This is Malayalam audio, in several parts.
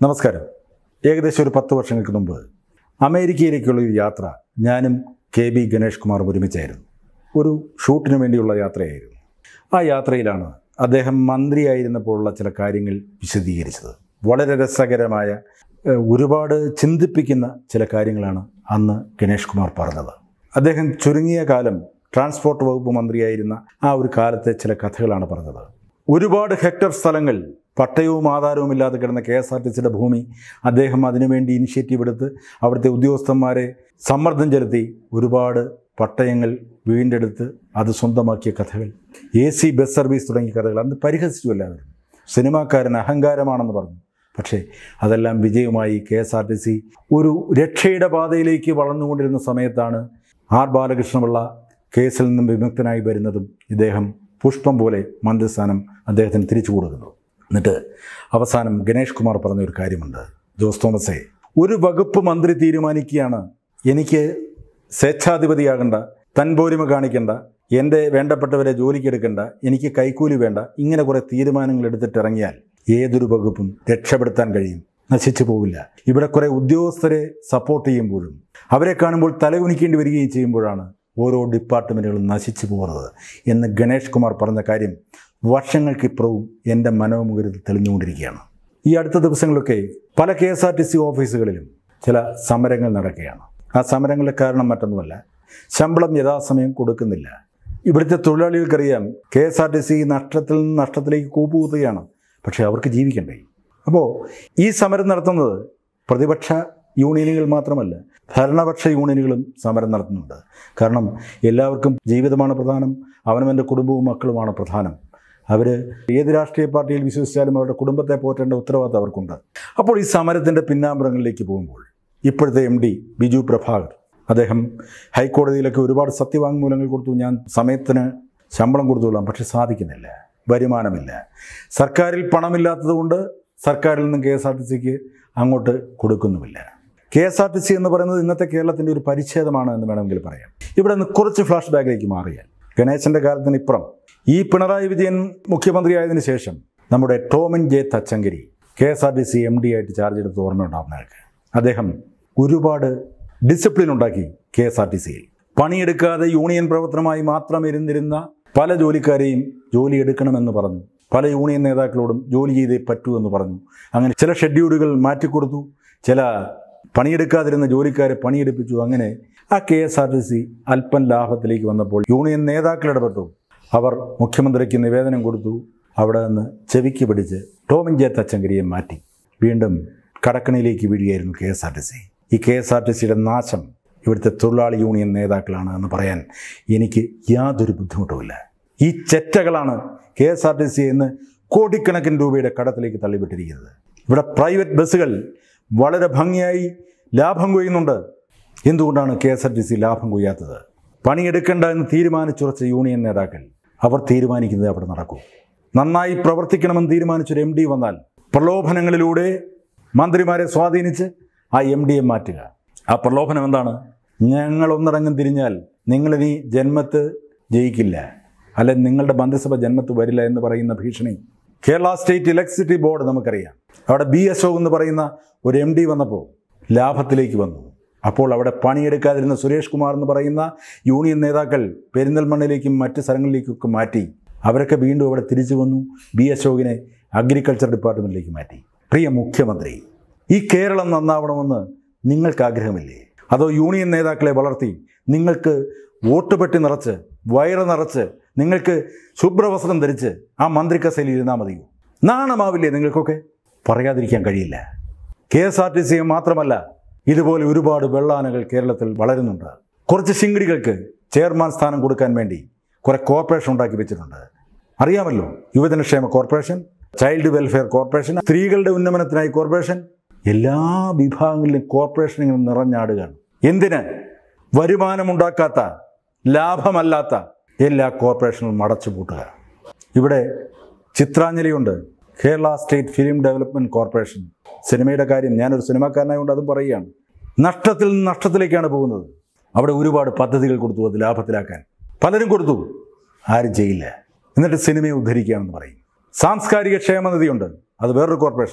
നമസ്കാരം ഏകദേശം ഒരു പത്ത് വർഷങ്ങൾക്ക് മുമ്പ് അമേരിക്കയിലേക്കുള്ള ഒരു യാത്ര ഞാനും കെ ബി ഗണേഷ് കുമാറും ഒരുമിച്ചായിരുന്നു ഒരു ഷൂട്ടിന് വേണ്ടിയുള്ള യാത്രയായിരുന്നു ആ യാത്രയിലാണ് അദ്ദേഹം മന്ത്രിയായിരുന്നപ്പോഴുള്ള ചില കാര്യങ്ങൾ വിശദീകരിച്ചത് വളരെ രസകരമായ ഏഹ്, ഒരുപാട് ചിന്തിപ്പിക്കുന്ന ചില കാര്യങ്ങളാണ് അന്ന് ഗണേഷ് കുമാർ പറഞ്ഞത് അദ്ദേഹം ചുരുങ്ങിയ കാലം ട്രാൻസ്പോർട്ട് വകുപ്പ് മന്ത്രിയായിരുന്ന ആ ഒരു കാലത്തെ ചില കഥകളാണ് പറഞ്ഞത് ഒരുപാട് ഹെക്ടർ സ്ഥലങ്ങൾ പട്ടയവും ആധാരവും ഇല്ലാതെ കിടന്ന കെ എസ് ആർ ടി സിയുടെ ഭൂമി അദ്ദേഹം അതിനുവേണ്ടി ഇനിഷ്യേറ്റീവ് എടുത്ത് അവിടുത്തെ ഉദ്യോഗസ്ഥന്മാരെ സമ്മർദ്ദം ചെലുത്തി ഒരുപാട് പട്ടയങ്ങൾ വീണ്ടെടുത്ത് അത് സ്വന്തമാക്കിയ കഥകൾ എ സി ബസ് സർവീസ് തുടങ്ങിയ കഥകൾ അന്ന് പരിഹസിച്ചു എല്ലാവരും സിനിമാക്കാരൻ അഹങ്കാരമാണെന്ന് പറഞ്ഞു പക്ഷേ അതെല്ലാം വിജയമായി K S R T C ഒരു രക്ഷയുടെ പാതയിലേക്ക് വളർന്നുകൊണ്ടിരുന്ന സമയത്താണ് ആർ ബാലകൃഷ്ണപിള്ള കേസിൽ നിന്നും വിമുക്തനായി വരുന്നതും ഇദ്ദേഹം പുഷ്പം പോലെ മന്ത്രിസ്ഥാനം അദ്ദേഹത്തിന് തിരിച്ചു കൊടുക്കുന്നു എന്നിട്ട് അവസാനം ഗണേഷ് കുമാർ പറഞ്ഞ ഒരു കാര്യമുണ്ട് ജോസ് തോമസേ ഒരു വകുപ്പ് മന്ത്രി തീരുമാനിക്കുകയാണ് എനിക്ക് സ്വേച്ഛാധിപതിയാകണ്ട തൻപോരിമ കാണിക്കണ്ട എൻ്റെ വേണ്ടപ്പെട്ടവരെ ജോലിക്കെടുക്കണ്ട എനിക്ക് കൈക്കൂലി വേണ്ട ഇങ്ങനെ കുറേ തീരുമാനങ്ങൾ എടുത്തിട്ട് ഇറങ്ങിയാൽ ഏതൊരു വകുപ്പും രക്ഷപ്പെടുത്താൻ കഴിയും നശിച്ചു പോവില്ല ഇവിടെ കുറേ ഉദ്യോഗസ്ഥരെ സപ്പോർട്ട് ചെയ്യുമ്പോഴും അവരെ കാണുമ്പോൾ തലകുനിക്കേണ്ടി വരികയും ചെയ്യുമ്പോഴാണ് ഓരോ ഡിപ്പാർട്ട്മെൻറ്റുകളും നശിച്ചു പോകുന്നത് എന്ന് ഗണേഷ് കുമാർ പറഞ്ഞ കാര്യം വർഷങ്ങൾക്കിപ്പുറവും എൻ്റെ മനോമുഖരിൽ തെളിഞ്ഞുകൊണ്ടിരിക്കുകയാണ് ഈ അടുത്ത ദിവസങ്ങളിലൊക്കെ പല K S R T C ഓഫീസുകളിലും ചില സമരങ്ങൾ നടക്കുകയാണ് ആ സമരങ്ങളുടെ കാരണം മറ്റൊന്നുമല്ല ശമ്പളം യഥാസമയം കൊടുക്കുന്നില്ല ഇവിടുത്തെ തൊഴിലാളികൾക്കറിയാം K S R T C നഷ്ടത്തിൽ നിന്ന് നഷ്ടത്തിലേക്ക് കൂപ്പുകുത്തുകയാണ് പക്ഷേ അവർക്ക് ജീവിക്കണ്ടേ അപ്പോൾ ഈ സമരം നടത്തുന്നത് പ്രതിപക്ഷ യൂണിയനുകൾ മാത്രമല്ല ഭരണപക്ഷ യൂണിയനുകളും സമരം നടത്തുന്നുണ്ട് കാരണം എല്ലാവർക്കും ജീവിതമാണ് പ്രധാനം അവനവൻ്റെ കുടുംബവും മക്കളുമാണ് പ്രധാനം അവർ ഏത് രാഷ്ട്രീയ പാർട്ടിയിൽ വിശ്വസിച്ചാലും അവരുടെ കുടുംബത്തെ പോറ്റേണ്ട ഉത്തരവാദിത്തം അവർക്കുണ്ട് അപ്പോൾ ഈ സമരത്തിൻ്റെ പിന്നാമ്പുറങ്ങളിലേക്ക് പോകുമ്പോൾ ഇപ്പോഴത്തെ എം ഡി ബിജു പ്രഭാകർ അദ്ദേഹം ഹൈക്കോടതിയിലൊക്കെ ഒരുപാട് സത്യവാങ്മൂലങ്ങൾ കൊടുത്തു ഞാൻ സമയത്തിന് ശമ്പളം കൊടുത്തുകൊള്ളാം പക്ഷെ സാധിക്കുന്നില്ല വരുമാനമില്ല സർക്കാരിൽ പണമില്ലാത്തതുകൊണ്ട് സർക്കാരിൽ നിന്നും കെ എസ് ആർ ടി സിക്ക് അങ്ങോട്ട് കൊടുക്കുന്നുമില്ല K S R T C എന്ന് പറയുന്നത് ഇന്നത്തെ കേരളത്തിൻ്റെ ഒരു പരിച്ഛേദമാണ് എന്ന് വേണമെങ്കിൽ പറയാം ഇവിടെ നിന്ന് കുറച്ച് ഫ്ലാഷ് ബാക്കിലേക്ക് മാറിയാൽ ഗണേശൻ്റെ കാലത്തിന് ഇപ്പുറം ഈ പിണറായി വിജയൻ മുഖ്യമന്ത്രിയായതിനു ശേഷം നമ്മുടെ Tomin J Thachankary K S R T C M D ആയിട്ട് ചാർജ് എടുത്ത് ഓർമ്മയുണ്ടാവുന്നവർക്ക് അദ്ദേഹം ഒരുപാട് ഡിസിപ്ലിൻ ഉണ്ടാക്കി കെ എസ് ആർ ടി സിയിൽ പണിയെടുക്കാതെ യൂണിയൻ പ്രവർത്തനമായി മാത്രം ഇരുന്നിരുന്ന പല ജോലിക്കാരെയും ജോലി എടുക്കണമെന്ന് പറഞ്ഞു പല യൂണിയൻ നേതാക്കളോടും ജോലി ചെയ്തേ പറ്റൂ എന്ന് പറഞ്ഞു അങ്ങനെ ചില ഷെഡ്യൂളുകൾ മാറ്റിക്കൊടുത്തു ചില പണിയെടുക്കാതിരുന്ന ജോലിക്കാരെ പണിയെടുപ്പിച്ചു അങ്ങനെ ആ K S R T C അല്പം ലാഭത്തിലേക്ക് വന്നപ്പോൾ യൂണിയൻ നേതാക്കൾ ഇടപെട്ടു അവർ മുഖ്യമന്ത്രിക്ക് നിവേദനം കൊടുത്തു അവിടെ നിന്ന് ചെവിക്ക് പിടിച്ച് ടോമിൻ ജെ തച്ചങ്കരിയെ മാറ്റി വീണ്ടും കടക്കണിയിലേക്ക് വീഴുകയായിരുന്നു K S R T C ഈ കെ എസ് ആർ ടി സിയുടെ നാശം ഇവിടുത്തെ തൊഴിലാളി യൂണിയൻ നേതാക്കളാണ് എന്ന് പറയാൻ എനിക്ക് യാതൊരു ബുദ്ധിമുട്ടുമില്ല ഈ ചെറ്റകളാണ് K S R T C എന്ന് കോടിക്കണക്കിന് രൂപയുടെ കടത്തിലേക്ക് തള്ളിവിട്ടിരിക്കുന്നത് ഇവിടെ പ്രൈവറ്റ് ബസ്സുകൾ വളരെ ഭംഗിയായി ലാഭം കൊയ്യുന്നുണ്ട് എന്തുകൊണ്ടാണ് K S R T C ലാഭം കൊയ്യാത്തത് പണിയെടുക്കേണ്ട എന്ന് തീരുമാനിച്ചുറച്ച യൂണിയൻ നേതാക്കൾ അവർ തീരുമാനിക്കുന്നത് അവിടെ നടക്കും നന്നായി പ്രവർത്തിക്കണമെന്ന് തീരുമാനിച്ചൊരു എം ഡി വന്നാൽ പ്രലോഭനങ്ങളിലൂടെ മന്ത്രിമാരെ സ്വാധീനിച്ച് ആ എം ഡിയെ മാറ്റുക ആ പ്രലോഭനം എന്താണ് ഞങ്ങൾ ഒന്നിറങ്ങും തിരിഞ്ഞാൽ നിങ്ങളിനി ജന്മത്ത് ജയിക്കില്ല അല്ലെ നിങ്ങളുടെ മന്ത്രിസഭ ജന്മത്ത് വരില്ല എന്ന് പറയുന്ന ഭീഷണി കേരള സ്റ്റേറ്റ് ഇലക്ട്രിസിറ്റി ബോർഡ് നമുക്കറിയാം അവിടെ ബി എസ് ഒ എന്ന് പറയുന്ന ഒരു എം ഡി വന്നപ്പോൾ ലാഭത്തിലേക്ക് വന്നു അപ്പോൾ അവിടെ പണിയെടുക്കാതിരുന്ന സുരേഷ് കുമാർ എന്ന് പറയുന്ന യൂണിയൻ നേതാക്കൾ പെരിന്തൽമണ്ണയിലേക്കും മറ്റ് സ്ഥലങ്ങളിലേക്കൊക്കെ മാറ്റി അവരൊക്കെ വീണ്ടും അവിടെ തിരിച്ചു വന്നു ബി അശോകിനെ അഗ്രികൾച്ചർ ഡിപ്പാർട്ട്മെൻറ്റിലേക്ക് മാറ്റി പ്രിയ മുഖ്യമന്ത്രി ഈ കേരളം നന്നാവണമെന്ന് നിങ്ങൾക്ക് ആഗ്രഹമില്ലേ അതോ യൂണിയൻ നേതാക്കളെ വളർത്തി നിങ്ങൾക്ക് വോട്ട് പെട്ടി നിറച്ച് വയറ് നിറച്ച് നിങ്ങൾക്ക് ശുഭ്രവസ്ത്രം ധരിച്ച് ആ മന്ത്രിക്കസയിൽ ഇരുന്നാൽ മതിയോ നാണമാവില്ലേ നിങ്ങൾക്കൊക്കെ പറയാതിരിക്കാൻ കഴിയില്ല K S R T C മാത്രമല്ല ഇതുപോലെ ഒരുപാട് വെള്ളാനകൾ കേരളത്തിൽ വളരുന്നുണ്ട് കുറച്ച് ശിങ്കിടികൾക്ക് ചെയർമാൻ സ്ഥാനം കൊടുക്കാൻ വേണ്ടി കുറെ കോർപ്പറേഷൻ ഉണ്ടാക്കി വെച്ചിട്ടുണ്ട് അറിയാമല്ലോ യുവജനക്ഷേമ കോർപ്പറേഷൻ ചൈൽഡ് വെൽഫെയർ കോർപ്പറേഷൻ സ്ത്രീകളുടെ ഉന്നമനത്തിനായി കോർപ്പറേഷൻ എല്ലാ വിഭാഗങ്ങളിലും കോർപ്പറേഷൻ ഇങ്ങനെ നിറഞ്ഞാടുകയാണ് എന്തിന് വരുമാനമുണ്ടാക്കാത്ത ലാഭമല്ലാത്ത എല്ലാ കോർപ്പറേഷനും അടച്ചു പൂട്ടുക ഇവിടെ ചിത്രാഞ്ജലിയുണ്ട് Kerala state film development corporation സിനിമയുടെ കാര്യം ഞാനൊരു സിനിമാക്കാരനായതുകൊണ്ട് അതും പറയുകയാണ് നഷ്ടത്തിൽ നിന്ന് നഷ്ടത്തിലേക്കാണ് പോകുന്നത് അവിടെ ഒരുപാട് പദ്ധതികൾ കൊടുത്തു അത് ലാഭത്തിലാക്കാൻ പലരും കൊടുത്തു ആരും ചെയ്യില്ല എന്നിട്ട് സിനിമയെ ഉദ്ധരിക്കുകയാണെന്ന് പറയും സാംസ്കാരിക ക്ഷേമനിധിയുണ്ട് അത് വേറൊരു കോർപ്പറേഷൻ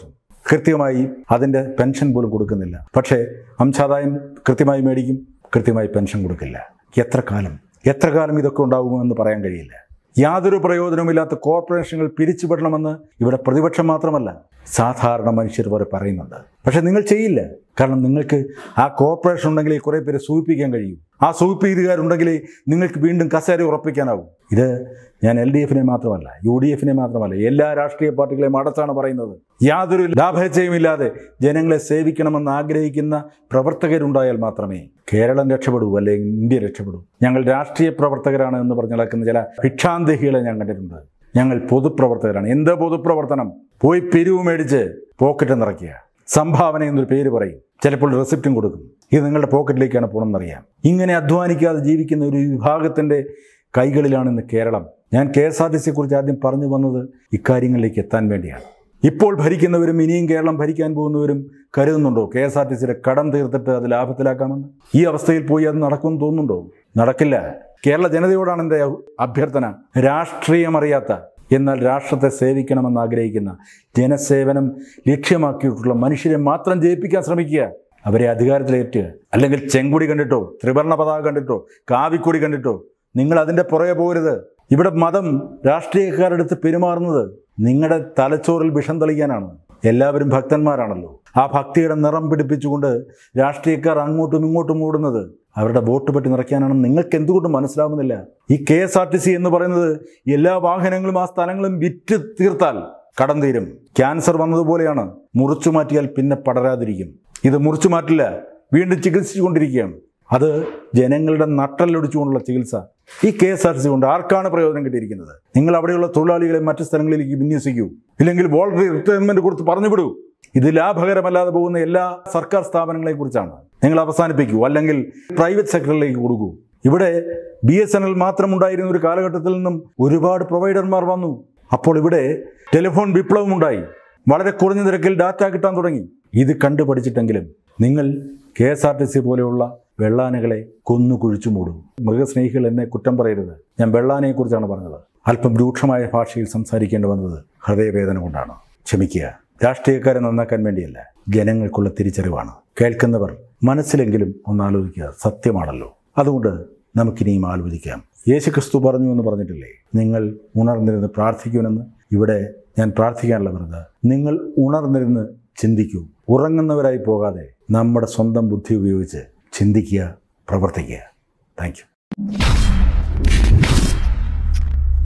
കൃത്യമായി അതിൻ്റെ പെൻഷൻ പോലും കൊടുക്കുന്നില്ല പക്ഷേ അംശാദായം കൃത്യമായി മേടിക്കും കൃത്യമായി പെൻഷൻ കൊടുക്കില്ല എത്ര കാലം എത്ര കാലം ഇതൊക്കെ ഉണ്ടാകുമെന്ന് പറയാൻ കഴിയില്ല യാതൊരു പ്രയോജനവുമില്ലാത്ത കോർപ്പറേഷനുകൾ പിരിച്ചുവിടണമെന്ന് ഇവിടെ പ്രതിപക്ഷം മാത്രമല്ല സാധാരണ മനുഷ്യർ വരെ പറയുന്നുണ്ട് പക്ഷെ നിങ്ങൾ ചെയ്യില്ല കാരണം നിങ്ങൾക്ക് ആ കോർപ്പറേഷൻ ഉണ്ടെങ്കിലേ കുറേ പേരെ സൂചിപ്പിക്കാൻ കഴിയും ആ സൂചിപ്പീരുകാരുണ്ടെങ്കിലേ നിങ്ങൾക്ക് വീണ്ടും കസേര ഉറപ്പിക്കാനാവും ഇത് ഞാൻ എൽ ഡി എഫിനെ മാത്രമല്ല യു ഡി എഫിനെ മാത്രമല്ല എല്ലാ രാഷ്ട്രീയ പാർട്ടികളെയും അടച്ചാണ് പറയുന്നത് യാതൊരു ലാഭേച്ഛയുമില്ലാതെ ജനങ്ങളെ സേവിക്കണമെന്ന് ആഗ്രഹിക്കുന്ന പ്രവർത്തകരുണ്ടായാൽ മാത്രമേ കേരളം രക്ഷപ്പെടൂ അല്ലെങ്കിൽ ഇന്ത്യ രക്ഷപ്പെടൂ ഞങ്ങൾ രാഷ്ട്രീയ പ്രവർത്തകരാണ് എന്ന് പറഞ്ഞ് നടക്കുന്ന ചില ഭിക്ഷാന്തഹികളെ ഞാൻ കണ്ടിട്ടുണ്ട് ഞങ്ങൾ പൊതുപ്രവർത്തകരാണ് എന്ത് പൊതുപ്രവർത്തനം പോയി പിരിവ് മേടിച്ച് പോക്കറ്റ് നിറയ്ക്കുക സംഭാവന എന്നൊരു പേര് പറയും ചിലപ്പോൾ റെസിപ്റ്റും കൊടുക്കും ഇത് നിങ്ങളുടെ പോക്കറ്റിലേക്കാണ് പോകണമെന്നറിയാം ഇങ്ങനെ അധ്വാനിക്കാതെ ജീവിക്കുന്ന ഒരു വിഭാഗത്തിൻ്റെ കൈകളിലാണ് ഇന്ന് കേരളം ഞാൻ കെ എസ് ആർ ടി സിയെ കുറിച്ച് ആദ്യം പറഞ്ഞു വന്നത് ഇക്കാര്യങ്ങളിലേക്ക് എത്താൻ വേണ്ടിയാണ് ഇപ്പോൾ ഭരിക്കുന്നവരും ഇനിയും കേരളം ഭരിക്കാൻ പോകുന്നവരും കരുതുന്നുണ്ടോ കെ എസ് ആർ ടി സിയുടെ കടം തീർത്തിട്ട് അത് ലാഭത്തിലാക്കാമെന്ന് ഈ അവസ്ഥയിൽ പോയി അത് നടക്കുമെന്ന് തോന്നുന്നുണ്ടോ നടക്കില്ല കേരള ജനതയോടാണ് എൻ്റെ അഭ്യർത്ഥന രാഷ്ട്രീയമറിയാത്ത എന്നാൽ രാഷ്ട്രത്തെ സേവിക്കണമെന്ന് ആഗ്രഹിക്കുന്ന ജനസേവനം ലക്ഷ്യമാക്കിയിട്ടുള്ള മനുഷ്യരെ മാത്രം ജയിപ്പിക്കാൻ ശ്രമിക്കുക അവരെ അധികാരത്തിലേറ്റുക അല്ലെങ്കിൽ ചെങ്കുടി കണ്ടിട്ടോ ത്രിവർണ പതാക കണ്ടിട്ടോ കാവിക്കൊടി കണ്ടിട്ടോ നിങ്ങൾ അതിൻ്റെ പുറകെ പോകരുത് ഇവിടെ മതം രാഷ്ട്രീയക്കാരുടെ അടുത്ത് പെരുമാറുന്നത് നിങ്ങളുടെ തലച്ചോറിൽ വിഷം തെളിക്കാനാണ് എല്ലാവരും ഭക്തന്മാരാണല്ലോ ആ ഭക്തിയുടെ നിറം പിടിപ്പിച്ചുകൊണ്ട് രാഷ്ട്രീയക്കാർ അങ്ങോട്ടും ഇങ്ങോട്ടും ഓടുന്നത് അവരുടെ വോട്ട് പെട്ടി നിറയ്ക്കാനാണെന്ന് നിങ്ങൾക്ക് എന്തുകൊണ്ട് മനസ്സിലാവുന്നില്ല ഈ K S R T C എന്ന് പറയുന്നത് എല്ലാ വാഹനങ്ങളും ആ സ്ഥലങ്ങളും വിറ്റ് തീർത്താൽ കടം തീരും ക്യാൻസർ വന്നതുപോലെയാണ് മുറിച്ചു മാറ്റിയാൽ പിന്നെ പടരാതിരിക്കും ഇത് മുറിച്ചു മാറ്റില്ല വീണ്ടും ചികിത്സിച്ചുകൊണ്ടിരിക്കുകയാണ് അത് ജനങ്ങളുടെ നട്ടലൊടിച്ചുകൊണ്ടുള്ള ചികിത്സ ഈ K S R T C കൊണ്ട് ആർക്കാണ് പ്രയോജനം കിട്ടിയിരിക്കുന്നത് നിങ്ങൾ അവിടെയുള്ള തൊഴിലാളികളെ മറ്റു സ്ഥലങ്ങളിലേക്ക് വിന്യസിക്കൂ ഇല്ലെങ്കിൽ വോളണ്ടറി റിട്ടയർമെന്റ് കൊടുത്ത് പറഞ്ഞുവിടൂ ഇത് ലാഭകരമല്ലാതെ പോകുന്ന എല്ലാ സർക്കാർ സ്ഥാപനങ്ങളെ കുറിച്ചാണ് നിങ്ങൾ അവസാനിപ്പിക്കൂ അല്ലെങ്കിൽ പ്രൈവറ്റ് സെക്ടറിലേക്ക് കൊടുക്കൂ ഇവിടെ ബി എസ് എൻ എൽ മാത്രം ഉണ്ടായിരുന്ന ഒരു കാലഘട്ടത്തിൽ നിന്നും ഒരുപാട് പ്രൊവൈഡർമാർ വന്നു അപ്പോൾ ഇവിടെ ടെലിഫോൺ വിപ്ലവം ഉണ്ടായി വളരെ കുറഞ്ഞ നിരക്കിൽ ഡാറ്റ കിട്ടാൻ തുടങ്ങി ഇത് കണ്ടു പഠിച്ചിട്ടെങ്കിലും നിങ്ങൾ K S R T C പോലെയുള്ള വെള്ളാനകളെ കൊന്നു കുഴിച്ചു മൂടും മൃഗസ്നേഹികൾ എന്നെ കുറ്റം പറയരുത് ഞാൻ വെള്ളാനയെക്കുറിച്ചാണ് പറഞ്ഞത് അല്പം രൂക്ഷമായ ഭാഷയിൽ സംസാരിക്കേണ്ടി വന്നത് ഹൃദയവേദന കൊണ്ടാണ് ക്ഷമിക്കുക രാഷ്ട്രീയക്കാരെ നന്നാക്കാൻ വേണ്ടിയല്ല ജനങ്ങൾക്കുള്ള തിരിച്ചറിവാണ് കേൾക്കുന്നവർ മനസ്സിലെങ്കിലും ഒന്ന് ആലോചിക്കുക സത്യമാണല്ലോ അതുകൊണ്ട് നമുക്കിനിയും ആലോചിക്കാം യേശുക്രിസ്തു പറഞ്ഞു എന്ന് പറഞ്ഞിട്ടില്ലേ നിങ്ങൾ ഉണർന്നിരുന്ന് പ്രാർത്ഥിക്കുമെന്ന് ഇവിടെ ഞാൻ പ്രാർത്ഥിക്കാനുള്ള വെറുതെ നിങ്ങൾ ഉണർന്നിരുന്ന് ചിന്തിക്കൂ ഉറങ്ങുന്നവരായി പോകാതെ നമ്മുടെ സ്വന്തം ബുദ്ധി ഉപയോഗിച്ച് ചിന്തിക്കുക പ്രവർത്തിക്കുക താങ്ക്